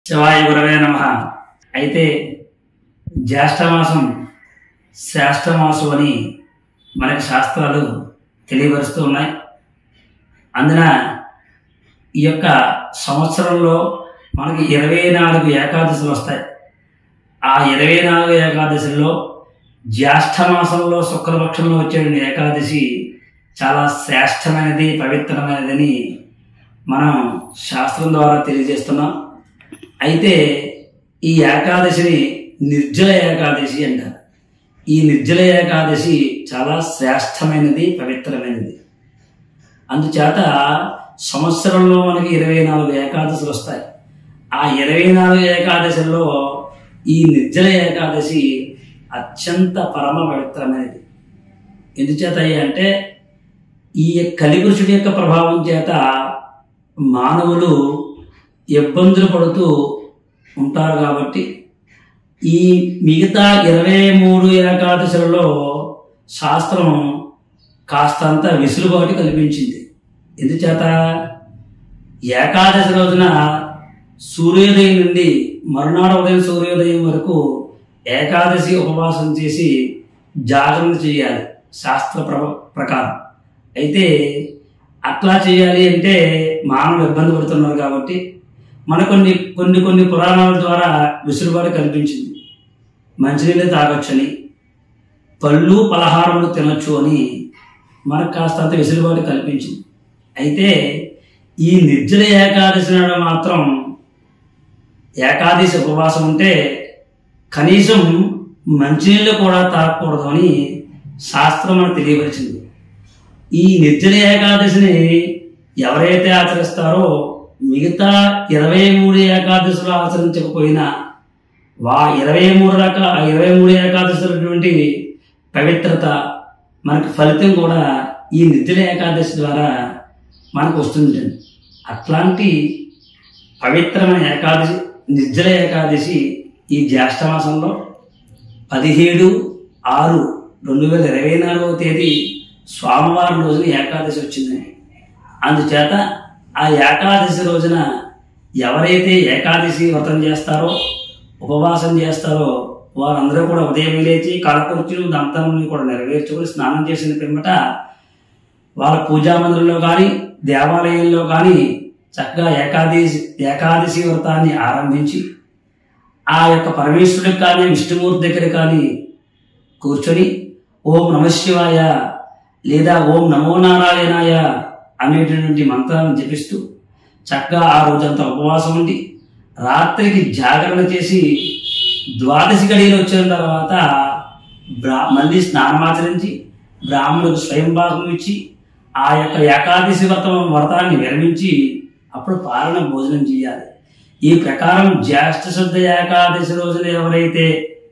శివాయ గురవే నమ అయితే జ్యేష్ఠమాసం శ్రేష్టమాసం అని మనకి శాస్త్రాలు తెలియపరుస్తూ ఉన్నాయి అందున ఈ యొక్క సంవత్సరంలో మనకి ఇరవై నాలుగు ఏకాదశులు వస్తాయి ఆ ఇరవై నాలుగు ఏకాదశుల్లో జ్యేష్ఠ మాసంలో శుక్లపక్షంలో వచ్చే ఏకాదశి చాలా శ్రేష్టమైనది పవిత్రమైనదని మనం శాస్త్రం ద్వారా తెలియజేస్తున్నాం అయితే ఈ ఏకాదశిని నిర్జల ఏకాదశి అంటారు ఈ నిర్జల ఏకాదశి చాలా శ్రేష్టమైనది పవిత్రమైనది అందుచేత సంవత్సరంలో మనకి ఇరవై నాలుగు ఏకాదశులు వస్తాయి ఆ ఇరవై నాలుగు ఏకాదశుల్లో ఈ నిర్జల ఏకాదశి అత్యంత పరమ పవిత్రమైనది ఎందుచేత అంటే ఈ కలిపురుషుడి యొక్క ప్రభావం చేత మానవులు ఇబ్బందులు పడుతూ ఉంటారు కాబట్టి ఈ మిగతా ఇరవై మూడు ఏకాదశులలో శాస్త్రం కాస్తంత విసులుబాటు కల్పించింది ఎందుచేత ఏకాదశి రోజున సూర్యోదయం నుండి మరునాడు ఉదయం సూర్యోదయం వరకు ఏకాదశి ఉపవాసం చేసి జాగరణ చేయాలి శాస్త్ర ప్ర ప్రకారం అయితే అట్లా చేయాలి అంటే మానవులు ఇబ్బంది పడుతున్నారు కాబట్టి మన కొన్ని కొన్ని కొన్ని పురాణాల ద్వారా విసులుబాటు కల్పించింది మంచినీళ్ళు తాగొచ్చని పళ్ళు పలహారములు తినొచ్చు అని మనకు కాస్తంత వెసులుబాటు కల్పించింది అయితే ఈ నిర్జల ఏకాదశి నాడు మాత్రం ఏకాదశి ఉపవాసం ఉంటే కనీసం మంచినీళ్ళు కూడా తాగకూడదు అని శాస్త్రం మనకు తెలియపరిచింది ఈ నిర్జల ఏకాదశిని ఎవరైతే ఆచరిస్తారో మిగతా ఇరవై మూడు ఏకాదశులు ఆచరించకపోయినా వా ఇరవై మూడు రక ఇరవై మూడు ఏకాదశులటువంటి పవిత్రత మనకు ఫలితం కూడా ఈ నిర్జల ఏకాదశి ద్వారా మనకు వస్తుంది అట్లాంటి పవిత్రమైన ఏకాదశి నిర్జల ఏకాదశి ఈ జ్యేష్ఠ మాసంలో పదిహేడు ఆరు రెండు వేల ఇరవై నాలుగవ తేదీ స్వామివారం రోజున ఏకాదశి వచ్చిందని అందుచేత ఆ ఏకాదశి రోజున ఎవరైతే ఏకాదశి వ్రతం చేస్తారో ఉపవాసం చేస్తారో వారందరూ కూడా ఉదయం లేచి కాలకృత్యులు దంతాన్ని కూడా నెరవేర్చుకొని స్నానం చేసిన పిమ్మట వాళ్ళ పూజా మందిరంలో కానీ దేవాలయంలో కానీ చక్కగా ఏకాదశి ఏకాదశి వ్రతాన్ని ఆరంభించి ఆ యొక్క పరమేశ్వరుడికి కానీ విష్ణుమూర్తి దగ్గర కానీ కూర్చొని ఓం నమశివాయ లేదా ఓం నమో నారాయణాయ అనేటటువంటి మంత్రాలను జపిస్తూ చక్కగా ఆ రోజంతా ఉపవాసం ఉండి రాత్రికి జాగరణ చేసి ద్వాదశి గడియలు వచ్చిన తర్వాత బ్రా మళ్ళీ స్నానమాచరించి బ్రాహ్మణులకు స్వయం భాగం ఇచ్చి ఆ యొక్క ఏకాదశి వ్రతం వ్రతాన్ని విరమించి అప్పుడు పాలన భోజనం చేయాలి ఈ ప్రకారం జ్యేష్ఠ శుద్ధ ఏకాదశి రోజున ఎవరైతే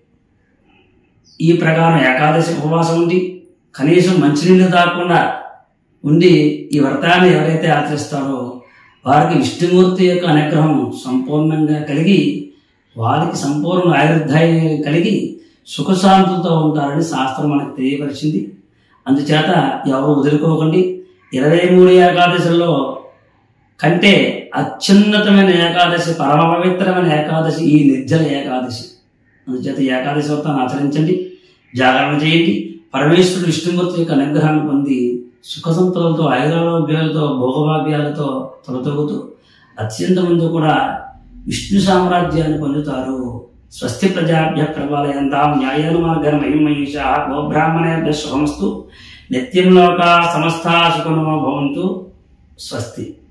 ఈ ప్రకారం ఏకాదశి ఉపవాసం ఉండి కనీసం మంచినీళ్ళు తాగకుండా ఉండి ఈ వ్రతాన్ని ఎవరైతే ఆచరిస్తారో వారికి విష్ణుమూర్తి యొక్క అనుగ్రహం సంపూర్ణంగా కలిగి వారికి సంపూర్ణ ఆయుర్దాయం కలిగి సుఖశాంతులతో ఉంటారని శాస్త్రం మనకు తెలియపరిచింది అందుచేత ఎవరు వదులుకోకండి ఇరవై మూడు ఏకాదశుల్లో కంటే అత్యున్నతమైన ఏకాదశి పరమ పవిత్రమైన ఏకాదశి ఈ నిర్జల ఏకాదశి అందుచేత ఈ ఏకాదశి వ్రతాన్ని ఆచరించండి జాగరణ చేయండి పరమేశ్వరుడు విష్ణుమూర్తి యొక్క అనుగ్రహాన్ని పొంది సుఖ సంపదలతో ఆయురారోగ్యాలతో భోగభాగ్యాలతో తొలతొగుతూ అత్యంత మంది కూడా విష్ణు సామ్రాజ్యాన్ని పొందుతారు స్వస్తి ప్రజాభ్య ప్రబలయంతాం న్యాయాన మార్గన మహిమహీష గోబ్రాహ్మణేభ్య శుభమస్తు నిత్యం లోక సమస్తా సుఖనో భవంతు స్వస్తి